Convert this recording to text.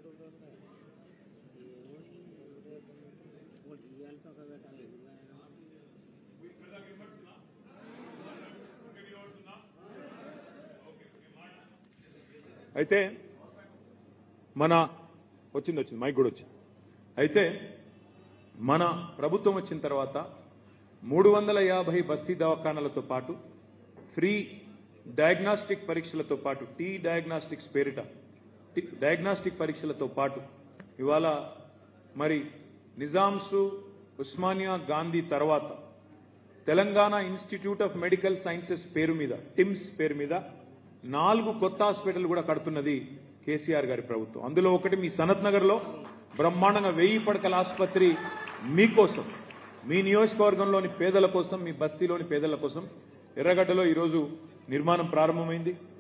అయితే మన వచ్చింది వచ్చింది మైక్ కూడా వచ్చింది అయితే మన ప్రభుత్వం వచ్చిన తర్వాత మూడు వందల యాభై బస్తీ దవాఖానాలతో పాటు ఫ్రీ డయాగ్నాస్టిక్ పరీక్షలతో పాటు టీ డయాగ్నాస్టిక్స్ పేరిట టి- డయాగ్నాస్టిక్ పరీక్షలతో పాటు ఇవాళ మరి నిజాంసు ఉస్మానియా గాంధీ తర్వాత Telangana institute of medical sciences పేరు మీద టిమ్స్ పేరు మీద నాలుగు కొత్త హాస్పిటల్ కూడా కడుతున్నది కేసీఆర్ గారి ప్రభుత్వం అందులో ఒకటి మీ సనత్ నగర్ లో బ్రహ్మాండంగా వెయ్యి పడకల ఆసుపత్రి మీకోసం మీ నియోజకవర్గంలోని పేదల కోసం మీ బస్తీలోని పేదల కోసం ఎర్రగడ్డలో ఈరోజు నిర్మాణం ప్రారంభమైంది